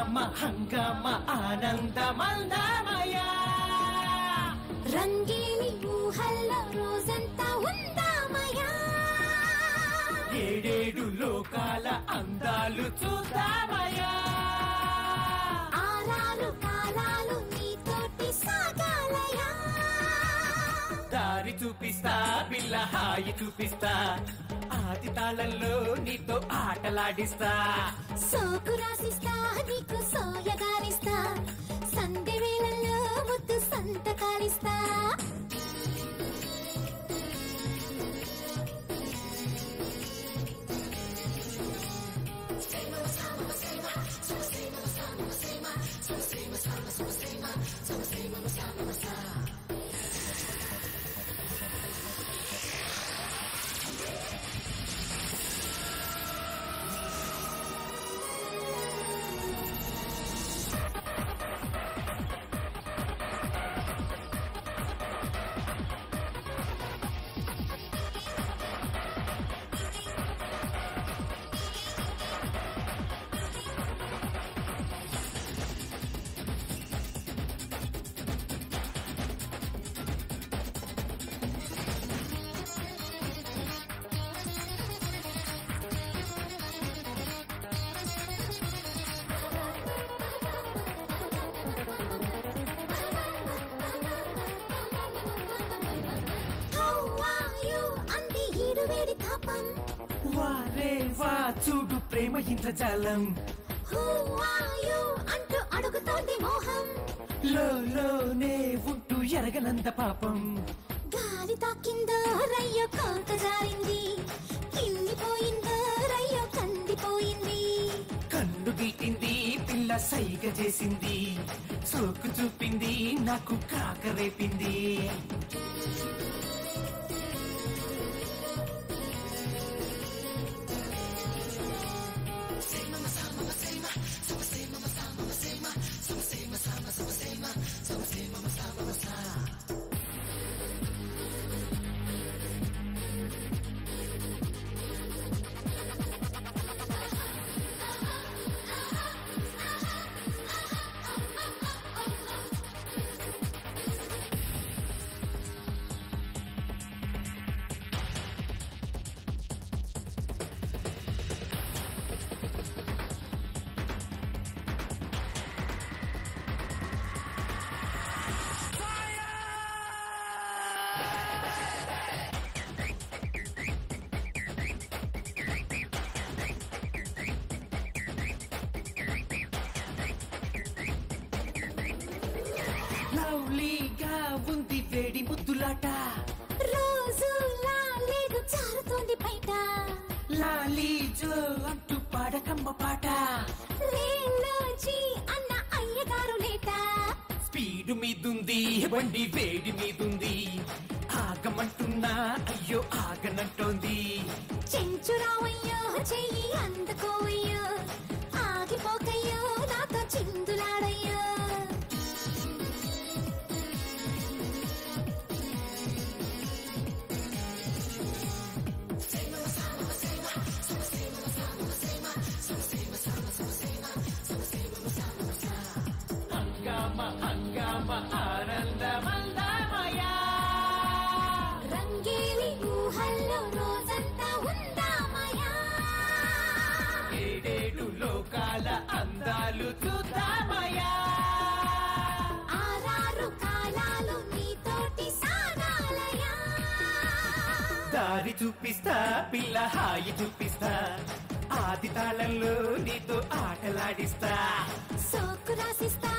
హంగామ హంగామ ఆనందమల్దామయా రంగేలి ఊహల్లో రోజంతా ఉందామయా ఏడేడు లోకాల అందాలు చూద్దామయా ఆరారు కాలాలు నీతోటి సాగాలయా దారి చూపిస్తా పిల్ల హాయి చూపిస్తా ఆది తాళంలో నీతో ఆటలాడిస్తా సోకు రాసిస్తా నీకు సోయగానిస్తా సంధ్య వేళల్లో ముద్దు సంతకాలిస్తా How are you? అంది ఈడువేడి తాపం వారే వా చూడు ప్రేమ ఇంద్రజాలం Who are you? అంటూ అడుగుతోంది మోహం లోనే ఉంటూ ఎరగనంద పాపం గాలి తాకిందో రయ్యో కోక జారింది కిందిపోయిందో రయ్యో కందిపోయింది కన్ను గీటింది పిల్ల సైగ చేసింది సోకు చూపింది నాకు కాకరేపింది లవ్లీగా ఉంది వేడి ముద్దులాట రోజు లేదు జారుతోంది బయట లాలీ జో అంటూ పాడకమ్మ పాట లేలోచి అన్న అయ్యగారు లేట స్పీడ్ మీదుంది బండి వేడి మీదుంది ఆగమంటున్నా అయ్యో ఆగనంటోంది చెంచురావయ్యో చెయ్యి అందుకోవయ్యో ఆగిపోకయ్యో నాతో చిందులాడయ్యో హంగామ హంగామ ఆనందమల్దామయా రంగేలి ఊహల్లో రోజంతా ఉందామయా ఏడేడు లోకాల అందాలు చూద్దామయా ఆరారు కాలాలు నీతోటి సాగాలయా దారి చూపిస్తా పిల్ల హాయి చూపిస్తా ఆది తాళంలో నీతో ఆటలాడిస్తా సోకు రాసిస్తా